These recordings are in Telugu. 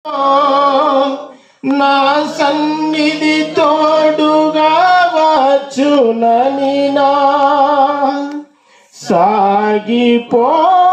నా సన్నిధి తోడుగా వచ్చునని నా సాగిపో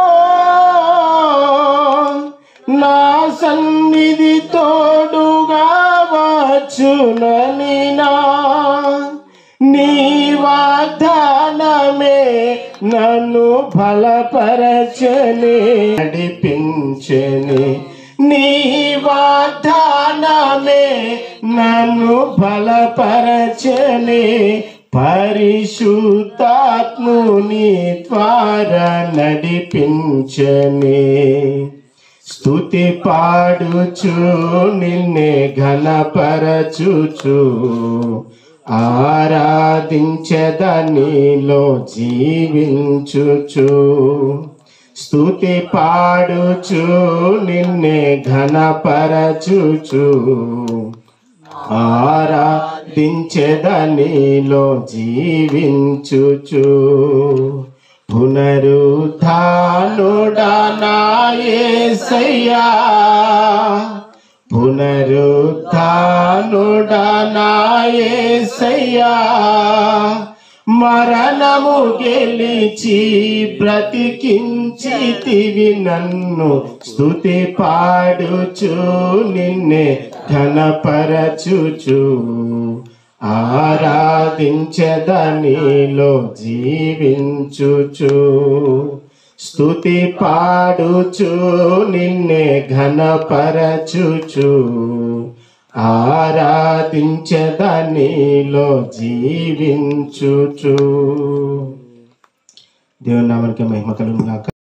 నా సన్నిధి తోడుగా వచ్చునని నా నీ వాగ్దానమే నన్ను బలపరచని నడిపించని నీ వాగ్దానమే నన్ను బలపరచని పరిశుద్ధాత్ముని ద్వారా నడిపించని స్తుతి పాడుచు నిన్నే ఘనపరచుచు ఆరాధించదనిలో జీవించుచు స్తుతి పాడుచు నిన్నే ఘనపరచుచు ఆరాధించదనిలో జీవించుచు పునరుద్ధానుడనాయసయ్యా పునరుద్ధానుడనాయసయ్యా మరణము గెలిచి బ్రతికించితివి నన్ను స్తుతి పాడుచు నిన్నే ఘనపరచుచు ఆరాధించదనిలో జీవించుచు స్తుతి పాడుచు నిన్నే ఘనపరచుచు ఆరాధించదనిలో జీవించుచు దేవుని నామానికి మహిమ కలుగుగాక